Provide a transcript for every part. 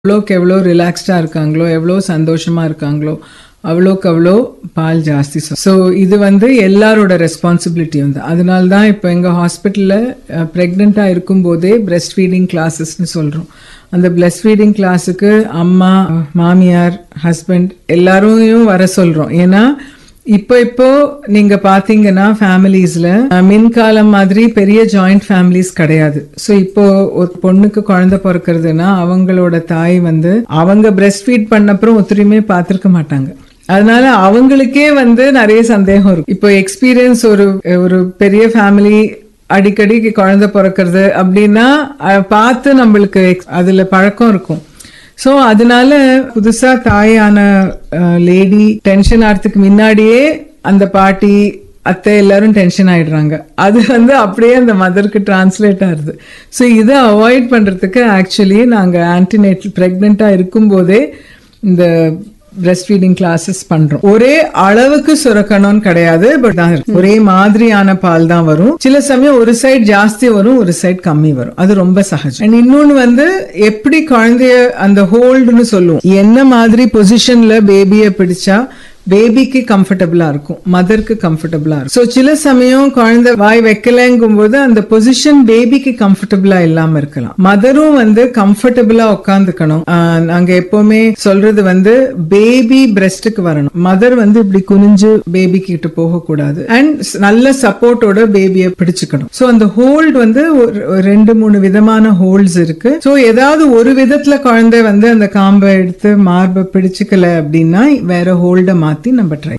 எவ்வளோக்கு எவ்வளோ ரிலாக்ஸ்டாக இருக்காங்களோ எவ்வளோ சந்தோஷமாக இருக்காங்களோ அவ்வளோக்கு அவ்வளோ பால் ஜாஸ்தி ஸோ இது வந்து எல்லாரோட ரெஸ்பான்சிபிலிட்டி வந்து அதனால தான் இப்போ எங்கள் ஹாஸ்பிட்டலில் ப்ரெக்னெண்ட்டாக இருக்கும்போதே பிரெஸ்ட் ஃபீடிங் கிளாஸஸ்னு சொல்கிறோம் அந்த பிரெஸ்ட் ஃபீடிங் கிளாஸுக்கு அம்மா மாமியார் ஹஸ்பண்ட் எல்லாரையும் வர சொல்கிறோம் ஏன்னா இப்போ இப்போ நீங்க பாத்தீங்கன்னா ஃபேமிலிஸ்ல மின்காலம் மாதிரி பெரிய ஜாயிண்ட் ஃபேமிலிஸ் கிடையாது ஸோ இப்போ ஒரு பொண்ணுக்கு குழந்தை பிறக்கிறதுனா அவங்களோட தாய் வந்து அவங்க பிரெஸ்ட் ஃபீட் பண்ணப்புறம் ஒத்துரிமே பார்த்துருக்க மாட்டாங்க அதனால அவங்களுக்கே வந்து நிறைய சந்தேகம் இருக்கும் இப்போ எக்ஸ்பீரியன்ஸ் ஒரு ஒரு பெரிய ஃபேமிலி அடிக்கடி குழந்தை பிறக்கிறது அப்படின்னா அஹ், பார்த்து நம்மளுக்கு ex- அதுல பழக்கம் இருக்கும் ஸோ அதனால புதுசா தாயான லேடி டென்ஷன் ஆகிறதுக்கு முன்னாடியே அந்த பாட்டி அத்தை எல்லாரும் டென்ஷன் ஆயிடுறாங்க அது வந்து அப்படியே அந்த மதருக்கு டிரான்ஸ்லேட் ஆகுது ஸோ இதை அவாய்ட் பண்றதுக்கு ஆக்சுவலி நாங்க ஆன்டினேட்டல் ப்ரெக்னெண்ட்டாக இருக்கும்போதே இந்த பிரஸ்ட் ஃபீடிங் கிளாஸஸ் பண்றோம் ஒரே அளவுக்கு சுரக்கணும்னு கிடையாது பட் ஒரே மாதிரியான பால் தான் வரும் சில சமயம் ஒரு சைடு ஜாஸ்தி வரும் ஒரு சைடு கம்மி வரும் அது ரொம்ப சகஜம் அண்ட் இன்னொன்னு வந்து எப்படி குழந்தைய அந்த ஹோல்டுன்னு சொல்லுவோம் என்ன மாதிரி பொசிஷன்ல பேபியை பிடிச்சா பேபிக்கு கம்ஃபர்டபுளா இருக்கும் மதருக்கு கம்ஃபர்டபுளா இருக்கும் ஸோ சில சமயம் குழந்தை வாய் வைக்கலங்கும் போது அந்த பொசிஷன் பேபிக்கு கம்ஃபர்டபுளா இல்லாம இருக்கலாம் மதரும் வந்து கம்ஃபர்டபுளா உட்காந்துக்கணும் நாங்க எப்பவுமே சொல்றது வந்து பேபி பிரஸ்டுக்கு வரணும் மதர் வந்து இப்படி குனிஞ்சு பேபி கிட்ட போக கூடாது அண்ட் நல்ல சப்போர்ட்டோட பேபியை பிடிச்சுக்கணும் ஸோ அந்த ஹோல்ட் வந்து ஒரு ஒரு ரெண்டு மூணு விதமான ஹோல்ட்ஸ் இருக்கு ஸோ ஏதாவது ஒரு விதத்துல குழந்தை வந்து அந்த காம்பை எடுத்து மார்பை பிடிச்சுக்கல அப்படின்னா வேற ஹோல்ட மாத்தி நம்ம ட்ரை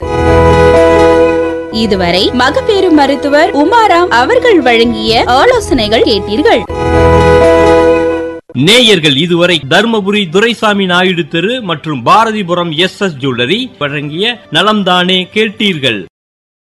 இதுவரை மகப்பேறு மருத்துவர் உமாராம் அவர்கள் வழங்கிய ஆலோசனைகள் கேட்டீர்கள் நேயர்கள் இதுவரை தர்மபுரி துரைசாமி நாயுடு தெரு மற்றும் பாரதிபுரம் எஸ் எஸ் ஜுவல்லரி வழங்கிய நலம்தானே கேட்டீர்கள்